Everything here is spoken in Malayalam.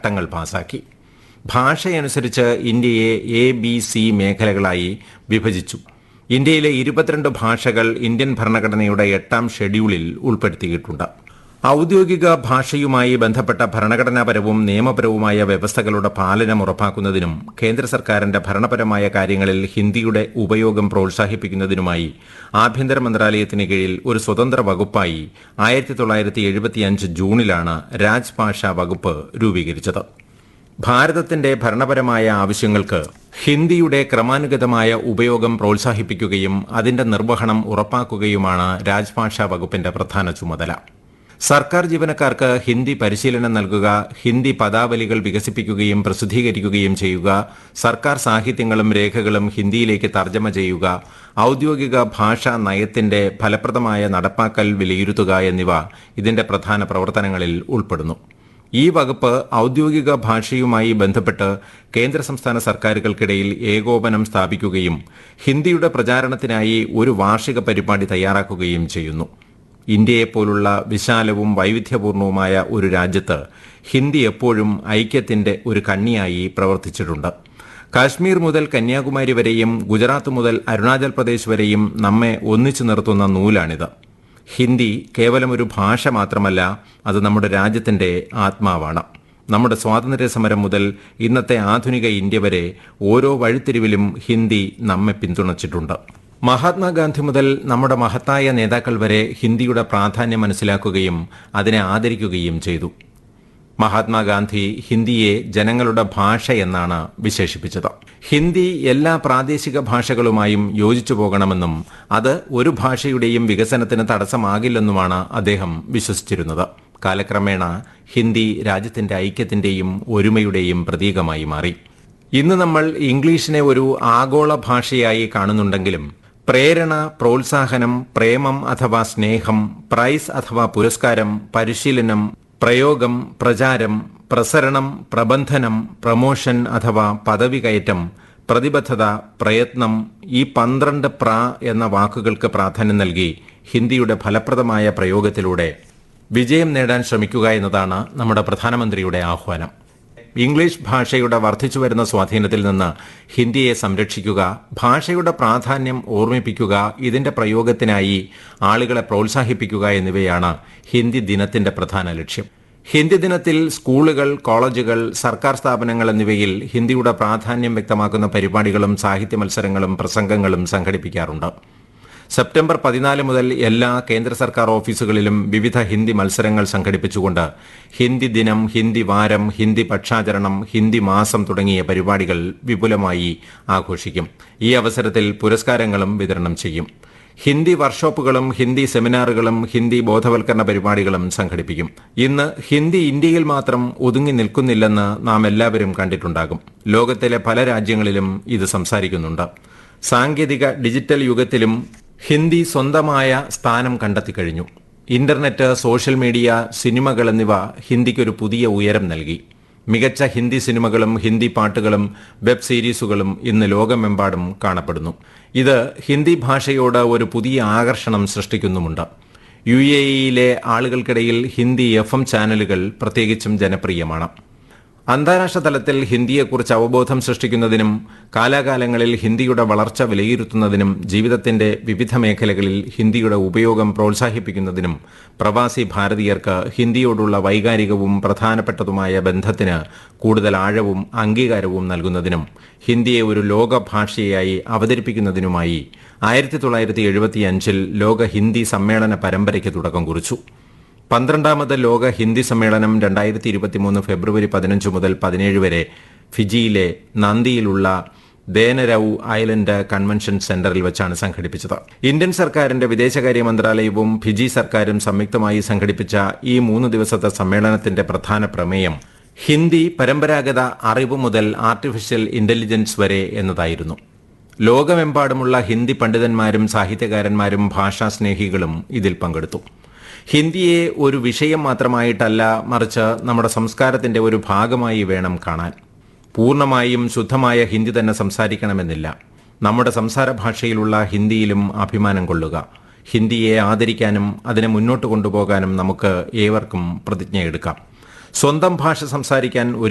ചട്ടങ്ങൾ പാസാക്കി ഭാഷയനുസരിച്ച് ഇന്ത്യയെ എ ബി സി മേഖലകളായി വിഭജിച്ചു ഇന്ത്യയിലെ ഇരുപത്തിരണ്ട് ഭാഷകൾ ഇന്ത്യൻ ഭരണഘടനയുടെ എട്ടാം ഷെഡ്യൂളിൽ ഉൾപ്പെടുത്തിയിട്ടുണ്ട് ഔദ്യോഗിക ഭാഷയുമായി ബന്ധപ്പെട്ട ഭരണഘടനാപരവും നിയമപരവുമായ വ്യവസ്ഥകളുടെ പാലനം ഉറപ്പാക്കുന്നതിനും കേന്ദ്ര സർക്കാരിന്റെ ഭരണപരമായ കാര്യങ്ങളിൽ ഹിന്ദിയുടെ ഉപയോഗം പ്രോത്സാഹിപ്പിക്കുന്നതിനുമായി ആഭ്യന്തര മന്ത്രാലയത്തിന് കീഴിൽ ഒരു സ്വതന്ത്ര വകുപ്പായി ആയിരത്തി തൊള്ളായിരത്തി എഴുപത്തിയഞ്ച് ജൂണിലാണ് രാജ്ഭാഷാ വകുപ്പ് രൂപീകരിച്ചത് ഭാരതത്തിന്റെ ഭരണപരമായ ആവശ്യങ്ങൾക്ക് ഹിന്ദിയുടെ ക്രമാനുഗതമായ ഉപയോഗം പ്രോത്സാഹിപ്പിക്കുകയും അതിന്റെ നിർവഹണം ഉറപ്പാക്കുകയുമാണ് രാജ്ഭാഷാ വകുപ്പിന്റെ പ്രധാന ചുമതല സർക്കാർ ജീവനക്കാർക്ക് ഹിന്ദി പരിശീലനം നൽകുക ഹിന്ദി പദാവലികൾ വികസിപ്പിക്കുകയും പ്രസിദ്ധീകരിക്കുകയും ചെയ്യുക സർക്കാർ സാഹിത്യങ്ങളും രേഖകളും ഹിന്ദിയിലേക്ക് തർജ്ജമ ചെയ്യുക ഔദ്യോഗിക ഭാഷാ നയത്തിന്റെ ഫലപ്രദമായ നടപ്പാക്കൽ വിലയിരുത്തുക എന്നിവ ഇതിന്റെ പ്രധാന പ്രവർത്തനങ്ങളിൽ ഉൾപ്പെടുന്നു ഈ വകുപ്പ് ഔദ്യോഗിക ഭാഷയുമായി ബന്ധപ്പെട്ട് കേന്ദ്ര സംസ്ഥാന സർക്കാരുകൾക്കിടയിൽ ഏകോപനം സ്ഥാപിക്കുകയും ഹിന്ദിയുടെ പ്രചാരണത്തിനായി ഒരു വാർഷിക പരിപാടി തയ്യാറാക്കുകയും ചെയ്യുന്നു ഇന്ത്യയെപ്പോലുള്ള വിശാലവും വൈവിധ്യപൂർണവുമായ ഒരു രാജ്യത്ത് ഹിന്ദി എപ്പോഴും ഐക്യത്തിന്റെ ഒരു കണ്ണിയായി പ്രവർത്തിച്ചിട്ടുണ്ട് കാശ്മീർ മുതൽ കന്യാകുമാരി വരെയും ഗുജറാത്ത് മുതൽ അരുണാചൽ പ്രദേശ് വരെയും നമ്മെ ഒന്നിച്ചു നിർത്തുന്ന നൂലാണിത് ഹിന്ദി കേവലം ഒരു ഭാഷ മാത്രമല്ല അത് നമ്മുടെ രാജ്യത്തിന്റെ ആത്മാവാണ് നമ്മുടെ സ്വാതന്ത്ര്യ സമരം മുതൽ ഇന്നത്തെ ആധുനിക ഇന്ത്യ വരെ ഓരോ വഴിത്തിരിവിലും ഹിന്ദി നമ്മെ പിന്തുണച്ചിട്ടുണ്ട് മഹാത്മാഗാന്ധി മുതൽ നമ്മുടെ മഹത്തായ നേതാക്കൾ വരെ ഹിന്ദിയുടെ പ്രാധാന്യം മനസ്സിലാക്കുകയും അതിനെ ആദരിക്കുകയും ചെയ്തു മഹാത്മാഗാന്ധി ഹിന്ദിയെ ജനങ്ങളുടെ ഭാഷ എന്നാണ് വിശേഷിപ്പിച്ചത് ഹിന്ദി എല്ലാ പ്രാദേശിക ഭാഷകളുമായും യോജിച്ചു പോകണമെന്നും അത് ഒരു ഭാഷയുടെയും വികസനത്തിന് തടസ്സമാകില്ലെന്നുമാണ് അദ്ദേഹം വിശ്വസിച്ചിരുന്നത് കാലക്രമേണ ഹിന്ദി രാജ്യത്തിന്റെ ഐക്യത്തിന്റെയും ഒരുമയുടെയും പ്രതീകമായി മാറി ഇന്ന് നമ്മൾ ഇംഗ്ലീഷിനെ ഒരു ആഗോള ഭാഷയായി കാണുന്നുണ്ടെങ്കിലും പ്രേരണ പ്രോത്സാഹനം പ്രേമം അഥവാ സ്നേഹം പ്രൈസ് അഥവാ പുരസ്കാരം പരിശീലനം പ്രയോഗം പ്രചാരം പ്രസരണം പ്രബന്ധനം പ്രമോഷൻ അഥവാ പദവി കയറ്റം പ്രതിബദ്ധത പ്രയത്നം ഈ പന്ത്രണ്ട് പ്ര എന്ന വാക്കുകൾക്ക് പ്രാധാന്യം നൽകി ഹിന്ദിയുടെ ഫലപ്രദമായ പ്രയോഗത്തിലൂടെ വിജയം നേടാൻ ശ്രമിക്കുക എന്നതാണ് നമ്മുടെ പ്രധാനമന്ത്രിയുടെ ആഹ്വാനം ഇംഗ്ലീഷ് ഭാഷയുടെ വർദ്ധിച്ചു വരുന്ന സ്വാധീനത്തിൽ നിന്ന് ഹിന്ദിയെ സംരക്ഷിക്കുക ഭാഷയുടെ പ്രാധാന്യം ഓർമ്മിപ്പിക്കുക ഇതിന്റെ പ്രയോഗത്തിനായി ആളുകളെ പ്രോത്സാഹിപ്പിക്കുക എന്നിവയാണ് ഹിന്ദി ദിനത്തിന്റെ പ്രധാന ലക്ഷ്യം ഹിന്ദി ദിനത്തിൽ സ്കൂളുകൾ കോളേജുകൾ സർക്കാർ സ്ഥാപനങ്ങൾ എന്നിവയിൽ ഹിന്ദിയുടെ പ്രാധാന്യം വ്യക്തമാക്കുന്ന പരിപാടികളും സാഹിത്യ മത്സരങ്ങളും പ്രസംഗങ്ങളും സംഘടിപ്പിക്കാറുണ്ട് സെപ്റ്റംബർ പതിനാല് മുതൽ എല്ലാ കേന്ദ്ര സർക്കാർ ഓഫീസുകളിലും വിവിധ ഹിന്ദി മത്സരങ്ങൾ സംഘടിപ്പിച്ചുകൊണ്ട് ഹിന്ദി ദിനം ഹിന്ദി വാരം ഹിന്ദി പക്ഷാചരണം ഹിന്ദി മാസം തുടങ്ങിയ പരിപാടികൾ വിപുലമായി ആഘോഷിക്കും ഈ അവസരത്തിൽ പുരസ്കാരങ്ങളും വിതരണം ചെയ്യും ഹിന്ദി വർക്ക്ഷോപ്പുകളും ഹിന്ദി സെമിനാറുകളും ഹിന്ദി ബോധവൽക്കരണ പരിപാടികളും സംഘടിപ്പിക്കും ഇന്ന് ഹിന്ദി ഇന്ത്യയിൽ മാത്രം ഒതുങ്ങി നിൽക്കുന്നില്ലെന്ന് നാം എല്ലാവരും കണ്ടിട്ടുണ്ടാകും ലോകത്തിലെ പല രാജ്യങ്ങളിലും ഇത് സംസാരിക്കുന്നുണ്ട് സാങ്കേതിക ഡിജിറ്റൽ യുഗത്തിലും ഹിന്ദി സ്വന്തമായ സ്ഥാനം കണ്ടെത്തിക്കഴിഞ്ഞു ഇന്റർനെറ്റ് സോഷ്യൽ മീഡിയ സിനിമകൾ എന്നിവ ഹിന്ദിക്കൊരു പുതിയ ഉയരം നൽകി മികച്ച ഹിന്ദി സിനിമകളും ഹിന്ദി പാട്ടുകളും വെബ് സീരീസുകളും ഇന്ന് ലോകമെമ്പാടും കാണപ്പെടുന്നു ഇത് ഹിന്ദി ഭാഷയോട് ഒരു പുതിയ ആകർഷണം സൃഷ്ടിക്കുന്നുമുണ്ട് യു എ ഇയിലെ ആളുകൾക്കിടയിൽ ഹിന്ദി എഫ് എം ചാനലുകൾ പ്രത്യേകിച്ചും ജനപ്രിയമാണ് അന്താരാഷ്ട്ര തലത്തിൽ ഹിന്ദിയെക്കുറിച്ച് അവബോധം സൃഷ്ടിക്കുന്നതിനും കാലാകാലങ്ങളിൽ ഹിന്ദിയുടെ വളർച്ച വിലയിരുത്തുന്നതിനും ജീവിതത്തിന്റെ വിവിധ മേഖലകളിൽ ഹിന്ദിയുടെ ഉപയോഗം പ്രോത്സാഹിപ്പിക്കുന്നതിനും പ്രവാസി ഭാരതീയർക്ക് ഹിന്ദിയോടുള്ള വൈകാരികവും പ്രധാനപ്പെട്ടതുമായ ബന്ധത്തിന് കൂടുതൽ ആഴവും അംഗീകാരവും നൽകുന്നതിനും ഹിന്ദിയെ ഒരു ലോക ഭാഷയായി അവതരിപ്പിക്കുന്നതിനുമായി ആയിരത്തി തൊള്ളായിരത്തി എഴുപത്തിയഞ്ചിൽ ലോക ഹിന്ദി സമ്മേളന പരമ്പരയ്ക്ക് തുടക്കം കുറിച്ചു പന്ത്രണ്ടാമത് ലോക ഹിന്ദി സമ്മേളനം രണ്ടായിരത്തി ഇരുപത്തിമൂന്ന് ഫെബ്രുവരി പതിനഞ്ച് മുതൽ പതിനേഴ് വരെ ഫിജിയിലെ നന്ദിയിലുള്ള ദേനരൌ ഐലൻഡ് കൺവെൻഷൻ സെന്ററിൽ വെച്ചാണ് സംഘടിപ്പിച്ചത് ഇന്ത്യൻ സർക്കാരിന്റെ വിദേശകാര്യ മന്ത്രാലയവും ഫിജി സർക്കാരും സംയുക്തമായി സംഘടിപ്പിച്ച ഈ മൂന്ന് ദിവസത്തെ സമ്മേളനത്തിന്റെ പ്രധാന പ്രമേയം ഹിന്ദി പരമ്പരാഗത അറിവ് മുതൽ ആർട്ടിഫിഷ്യൽ ഇന്റലിജൻസ് വരെ എന്നതായിരുന്നു ലോകമെമ്പാടുമുള്ള ഹിന്ദി പണ്ഡിതന്മാരും സാഹിത്യകാരന്മാരും ഭാഷാസ്നേഹികളും ഇതിൽ പങ്കെടുത്തു ഹിന്ദിയെ ഒരു വിഷയം മാത്രമായിട്ടല്ല മറിച്ച് നമ്മുടെ സംസ്കാരത്തിന്റെ ഒരു ഭാഗമായി വേണം കാണാൻ പൂർണ്ണമായും ശുദ്ധമായ ഹിന്ദി തന്നെ സംസാരിക്കണമെന്നില്ല നമ്മുടെ സംസാര ഭാഷയിലുള്ള ഹിന്ദിയിലും അഭിമാനം കൊള്ളുക ഹിന്ദിയെ ആദരിക്കാനും അതിനെ മുന്നോട്ട് കൊണ്ടുപോകാനും നമുക്ക് ഏവർക്കും പ്രതിജ്ഞയെടുക്കാം സ്വന്തം ഭാഷ സംസാരിക്കാൻ